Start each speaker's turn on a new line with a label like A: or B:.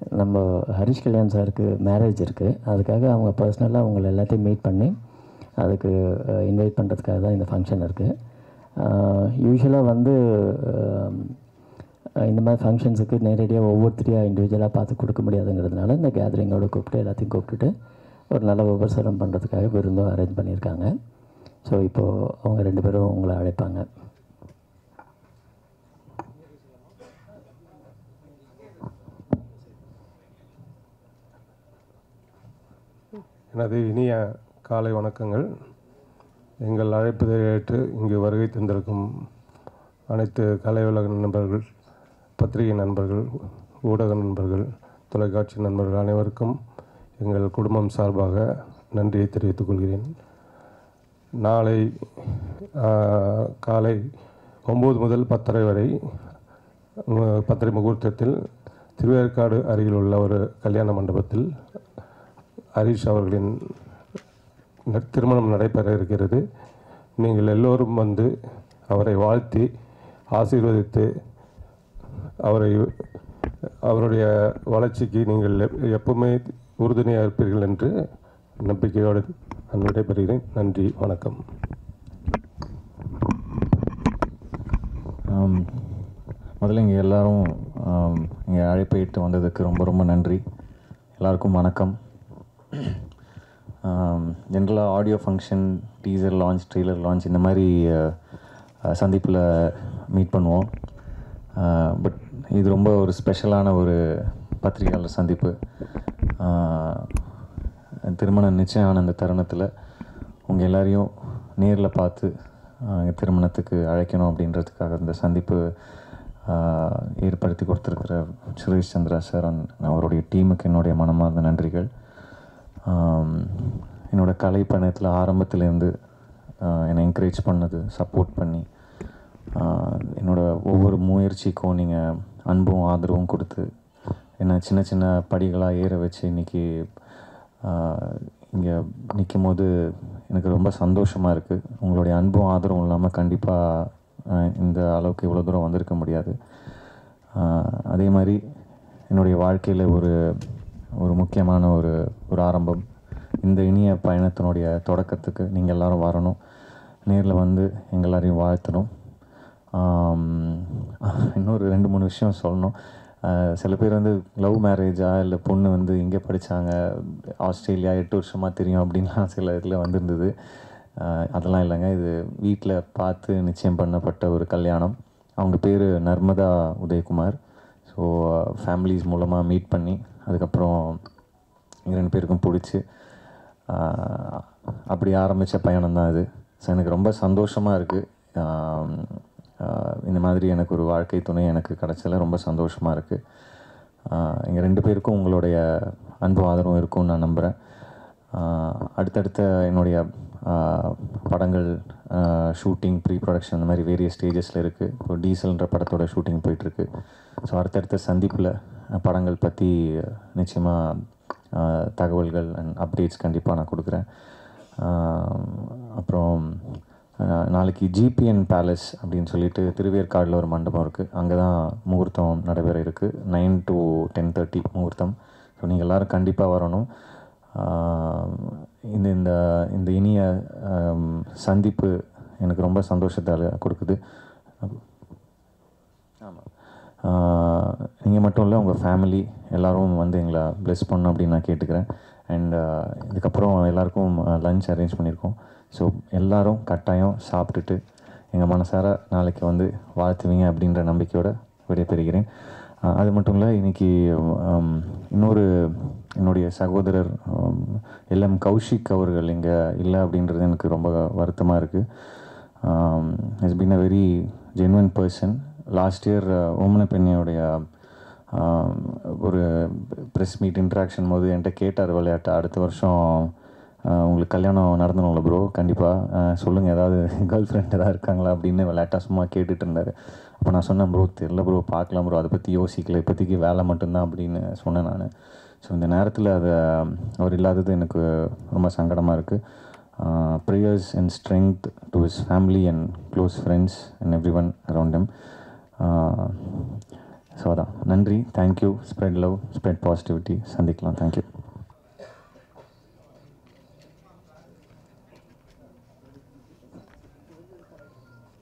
A: நம்ம ஹரிஷ் கல்யாண் சாருக்கு மேரேஜ் இருக்குது அதுக்காக அவங்க பர்சனலாக அவங்கள எல்லாத்தையும் மீட் பண்ணி அதுக்கு இன்வைட் பண்ணுறதுக்காக தான் இந்த ஃபங்க்ஷன் இருக்குது யூஸ்வலாக வந்து அஹ், இந்த மாதிரி ஃபங்க்ஷன்ஸுக்கு நேரடியாக ஒவ்வொருத்தரையாக இண்டிவிஜுவலாக பார்த்து கொடுக்க முடியாதுங்கிறதுனால இந்த கேதரிங்கோட கூப்பிட்டு எல்லாத்தையும் கூப்பிட்டுட்டு ஒரு நல்ல உபசரம் பண்ணுறதுக்காக விருந்தும் அரேஞ்ச் பண்ணியிருக்காங்க ஸோ இப்போது அவங்க ரெண்டு பேரும் உங்களை அழைப்பாங்க
B: எனது இனிய காலை வணக்கங்கள் எங்கள் அழைப்பதை ஏற்று இங்கு வருகை தந்திருக்கும் அனைத்து கலை உலக நண்பர்கள் பத்திரிகை நண்பர்கள் ஊடக நண்பர்கள் தொலைக்காட்சி நண்பர்கள் அனைவருக்கும் எங்கள் குடும்பம் சார்பாக நன்றியை தெரிவித்துக் கொள்கிறேன் நாளை ஆ, காலை ஒம்பது முதல் பத்தரை வரை உம், பத்தரை முகூர்த்தத்தில் திருவேற்காடு அருகில் உள்ள ஒரு கல்யாண மண்டபத்தில் ஹரிஷ் அவர்களின் ந- திருமணம் நடைபெற இருக்கிறது நீங்கள் எல்லோரும் வந்து அவரை வாழ்த்தி ஆசீர்வதித்து அவரை அவருடைய வளர்ச்சிக்கு நீங்கள் எப்- எப்பவுமே உறுதுணையாக இருப்பீர்கள் என்று நம்பிக்கையோடு நான் விடைபெறுகிறேன் நன்றி வணக்கம்
C: ஆம், முதல்ல இங்கே எல்லாரும் ஆம், இங்கே அழைப்பை இட்டு வந்ததுக்கு ரொம்ப ரொம்ப நன்றி எல்லாருக்கும் வணக்கம் ஜென்ரலாக audio function teaser launch trailer launch இந்த மாதிரி சந்திப்பில் மீட் பண்ணுவோம் பட் இது ரொம்ப ஒரு ஸ்பெஷலான ஒரு பத்திரிகையாளர் சந்திப்பு ஆஹ், திருமணம் நிச்சயம் ஆன அந்த தருணத்தில் உங்கள் எல்லாரையும் நேரில் பார்த்து ஆஹ், திருமணத்துக்கு அழைக்கணும் அப்படின்றதுக்காக இந்த சந்திப்பு ஆஹ், ஏற்படுத்தி கொடுத்துருக்கிற சுரேஷ் சந்திரா சார் and அவருடைய டீமுக்கு என்னுடைய மனமார்ந்த நன்றிகள் ஆம், என்னோட கலை பயணத்தில் ஆரம்பத்துலேருந்து என்னை என்கரேஜ் பண்ணது சப்போர்ட் பண்ணி ஆஹ், என்னோட ஒவ்வொரு முயற்சிக்கும் நீங்கள் அன்பும் ஆதரவும் கொடுத்து என்னை சின்ன சின்ன படிகளாக ஏற வச்சு இன்றைக்கி இங்கே நிற்கும் போது எனக்கு ரொம்ப சந்தோஷமாக இருக்குது உங்களுடைய அன்பும் ஆதரவும் இல்லாமல் கண்டிப்பாக இந்த அளவுக்கு இவ்வளோ தூரம் வந்திருக்க முடியாது ஆஹ், அதே மாதிரி என்னுடைய வாழ்க்கையில் ஒரு ஒரு முக்கியமான ஒரு ஒரு ஆரம்பம் இந்த இனிய பயணத்தினுடைய தொடக்கத்துக்கு நீங்கள் எல்லாரும் வரணும் நேரில் வந்து எங்கள் எல்லாரையும் வாழ்த்தணும் ஆம், இன்னொரு ரெண்டு மூணு விஷயம் சொல்லணும் ஆஹ், சில பேர் வந்து லவ் மேரேஜா இல்லை பொண்ணு வந்து இங்கே படித்தாங்க ஆஸ்திரேலியா எட்டு வருஷமாக தெரியும் அப்படின்லாம் சில இதில் வந்திருந்தது ஆஹ், அதெல்லாம் இல்லைங்க இது வீட்டில் பார்த்து நிச்சயம் பண்ணப்பட்ட ஒரு கல்யாணம் அவங்க பேர் நர்மதா உதயகுமார் ஸோ ஃபேமிலிஸ் மூலமாக மீட் பண்ணி அதுக்கப்புறம் எங்கள் ரெண்டு பேருக்கும் பிடிச்சி ஆஹ், அப்படி ஆரம்பித்த பயணம் தான் இது ஸோ எனக்கு ரொம்ப சந்தோஷமாக இருக்குது இந்த மாதிரி எனக்கு ஒரு வாழ்க்கை துணை எனக்கு கிடச்சல ரொம்ப சந்தோஷமாக இருக்குது எங்கள் ரெண்டு பேருக்கும் உங்களுடைய அன்பு ஆதரவும் இருக்கும்னு நான் நம்புகிறேன் அடுத்தடுத்த என்னுடைய ஆஹ், படங்கள் ஷூட்டிங் ப்ரீ ப்ரொடக்ஷன் அந்த மாதிரி வேரியஸ் ஸ்டேஜஸில் இருக்குது இப்போ டீசல்ன்ற படத்தோட ஷூட்டிங் போயிட்டுருக்கு ஸோ அடுத்தடுத்த சந்திப்பில் படங்கள் பற்றி நிச்சயமாக தகவல்கள் அண்ட் அப்டேட்ஸ் கண்டிப்பாக நான் கொடுக்குறேன் ஆஹ், அப்புறம் ஆஹ், நாளைக்கு ஜிபிஎன் பேலஸ் அப்படின்னு சொல்லிட்டு திருவேற்காடில் ஒரு மண்டபம் இருக்குது அங்கே தான் முகூர்த்தம் நடைபெற இருக்குது நைன் டு டென் தேர்ட்டி முகூர்த்தம் ஸோ நீங்கள் எல்லோரும் கண்டிப்பாக வரணும் ஆஹ், இந்த இந்த இந்த இனிய ஆம், சந்திப்பு எனக்கு ரொம்ப சந்தோஷத்தை அளி- கொடுக்குது ஆமாம் நீங்கள் மட்டும் இல்லை உங்கள் ஃபேமிலி எல்லாரும் வந்து எங்களை ப்ளெஸ் பண்ணணும் அப்படின்னு நான் கேட்டுக்கிறேன் அண்ட் இதுக்கப்புறம் எல்லாருக்கும் லஞ்ச் அரேஞ்ச் பண்ணியிருக்கோம் ஸோ எல்லாரும் கட்டாயம் சாப்பிட்டுட்டு எங்கள் மனசார நாளைக்கு வந்து வாழ்த்துவீங்க அப்படின்ற நம்பிக்கையோட விடைபெறுகிறேன் அஹ், அது மட்டும் இல்லை இன்னைக்கு ஹம், இன்னொரு என்னுடைய சகோதரர் எல்எம் கௌஷிக் அவர்கள் இங்கே இல்லை அப்படின்றது எனக்கு ரொம்ப வருத்தமாக இருக்குது has been a very genuine person last year ஓமன பெண்ணையுடைய ஆம், ஒரு ப்ரெஸ் மீட் இன்ட்ராக்ஷன் போது என்கிட்ட கேட்டார் விளையாட்டு அடுத்த வருஷம் ஆஹ், உங்களுக்கு கல்யாணம் நடந்தணும்ல ப்ரோ கண்டிப்பாக சொல்லுங்கள் ஏதாவது கேர்ள் ஃப்ரெண்ட் ஏதாவது இருக்காங்களா அப்படின்னு விளையாட்டாக சும்மா கேட்டுட்டு இருந்தார் அப்போ நான் சொன்னேன் ப்ரோ தெரில ப்ரோ பார்க்கலாம் ப்ரோ அதை பற்றி யோசிக்கல இப்போதைக்கு வேலை மட்டும்தான் அப்படின்னு சொன்னேன் நான் ஸோ இந்த நேரத்தில் அதை அவர் இல்லாதது எனக்கு ரொம்ப சங்கடமாக இருக்குது prayers and strength to his family and close friends and everyone around him so அதான் நன்றி thank you spread love spread positivity சந்திக்கலாம் தேங்க்யூ